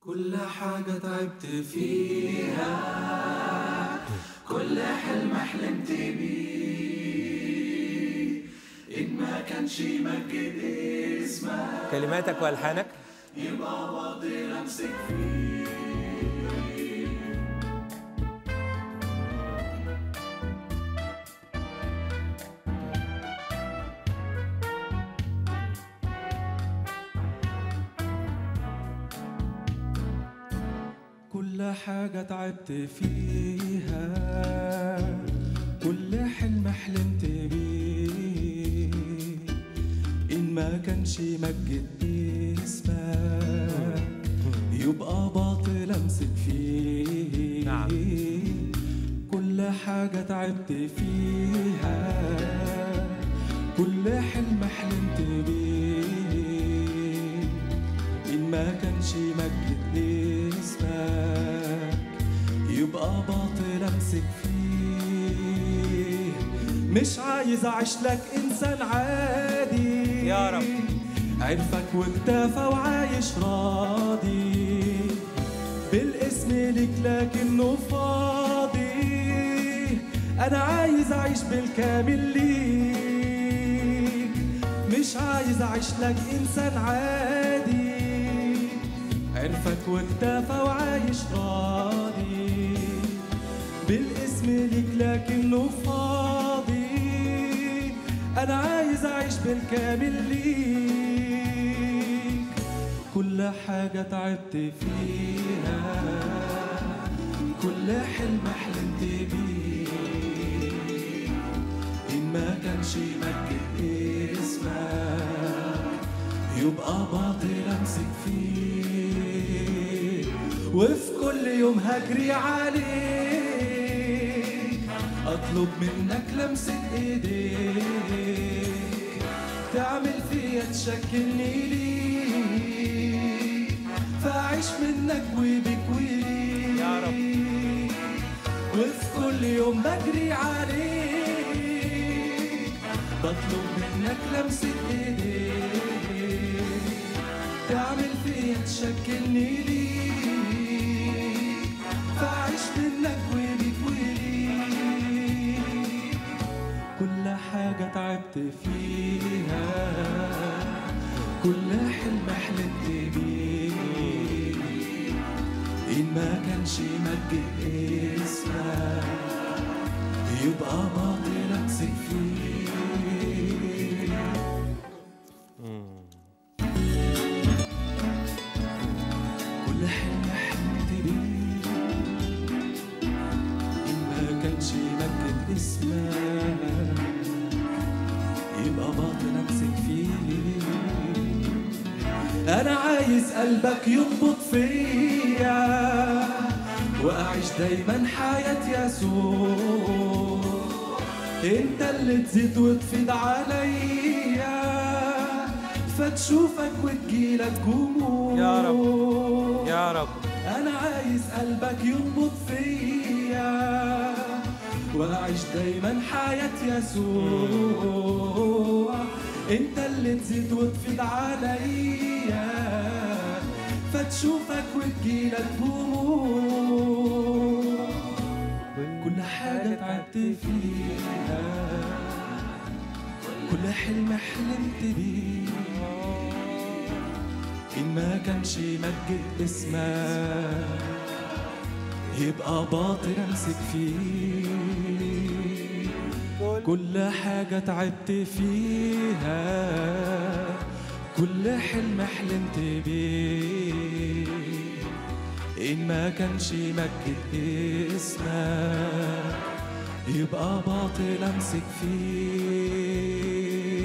كل حاجة تعبت فيها كل حلم حلمت بيه إن ما كانش يمجد اسمك كلماتك والحانك يبقى باطل أمسك فيه كل حاجة تعبت فيها كل حلم حلمت بيه إن ما كانش يمجد اسمك يبقى باطل أمسك فيه نعم. كل حاجة تعبت فيها كل حلم حلمت بيه إن ما كانش يمجد اسمك يبقى باطل أمسك فيه مش عايز أعيش لك إنسان عادي يا رب. عرفك واكتفى وعايش راضي بالاسم ليك لكنه فاضي أنا عايز أعيش بالكامل ليك مش عايز أعيش لك إنسان عادي عرفك واكتفى وعايش راضي بالاسم ليك لكنه فاضي أنا عايز أعيش بالكامل ليك كل حاجة تعبت فيها كل حلم حلمت بيه إن ما كانش يمجد اسمك يبقى باطل أمسك فيه وفي كل يوم هجري عليك أطلب منك لمسة إيديك تعمل فيا تشكلني ليك فأعيش منك وبك وليك يا رب. وفي كل يوم بجري عليك بطلب منك لمسة ايديك تعمل فيا تشكلني ليك فأعيش منك وبك وليك كل حاجة تعبت فيها كل حلم حلمت بيه إن ما كانش يمجد اسمك يبقى باطل أمسك فيه كل حلم حلمت بيه إن ما كانش يمجد اسمك يبقى باطل أمسك فيه أنا عايز قلبك ينبض فيا وأعيش دايما حياة يسوع أنت اللي تزيد وتفيد عليا فتشوفك وتجيلك جموع يا رب. يا رب أنا عايز قلبك ينبض فيا وأعيش دايما حياة يسوع أنت اللي تزيد وتفيد عليا فتشوفك وتجيلك دموع كل حاجة تعبت فيها كل حلم حلمت بيه إن ما كانش يمجد اسمك يبقى باطل أمسك فيه كل حاجة تعبت فيها كل حلم حلمت بيه إن ما كانش يمجد اسمك يبقى باطل أمسك فيه